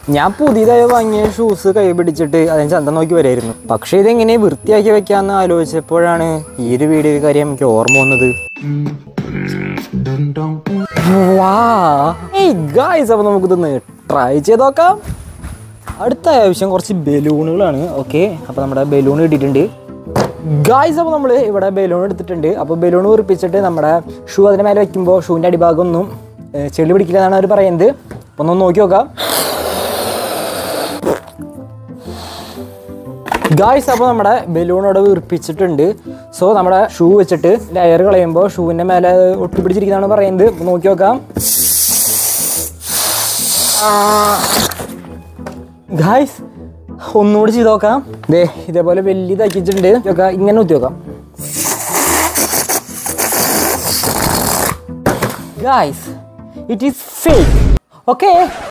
ഞാൻ പുതിയതായി വാങ്ങിയ ഷൂസ് കൈ പിടിച്ചിട്ട് അതിന് ചന്തം നോക്കി വരായിരുന്നു പക്ഷേ ഇതെങ്ങനെ വൃത്തിയാക്കി വെക്കാമെന്ന് ആലോചിച്ചപ്പോഴാണ് ഈ ഒരു വീഡിയോ കാര്യം എനിക്ക് ഓർമ്മ വന്നത് ഗായ്സ് അപ്പോൾ നമുക്കിതൊന്ന് ട്രൈ ചെയ്ത് നോക്കാം അടുത്ത ആവശ്യം കുറച്ച് ബലൂണുകളാണ് ഓക്കെ അപ്പോൾ നമ്മുടെ ബലൂൺ ഇട്ടിട്ടുണ്ട് ഗായ്സ് അപ്പോൾ നമ്മൾ ഇവിടെ ബലൂൺ എടുത്തിട്ടുണ്ട് അപ്പോൾ ബലൂൺ ഉറപ്പിച്ചിട്ട് നമ്മുടെ ഷൂ അതിന് മേലെ വെക്കുമ്പോൾ ഷൂവിൻ്റെ അടിഭാഗം ഒന്നും ഏ, ചെളി പിടിക്കില്ല എന്നാണ് അവർ പറയുന്നത് അപ്പോൾ ഒന്ന് നോക്കി നോക്കാം ഗായ്സ് അപ്പോൾ നമ്മുടെ ബലൂൺ അവിടെ വീർപ്പിച്ചിട്ടുണ്ട് സോ നമ്മുടെ ഷൂ വെച്ചിട്ട് ലെയർ കളയുമ്പോൾ ഷൂവിൻ്റെ മേലെ ഒട്ടിപ്പിടിച്ചിരിക്കുന്നതാണ് പറയുന്നത് അപ്പോൾ നോക്കി നോക്കാം ഗായ്സ് ഒന്നുകൂടി ചെയ്ത് നോക്കാം ദേ ഇതേപോലെ വലിയതാക്കിയിട്ടുണ്ട് നോക്കാം ഇങ്ങനെ കുത്തി നോക്കാം guys it is fake okay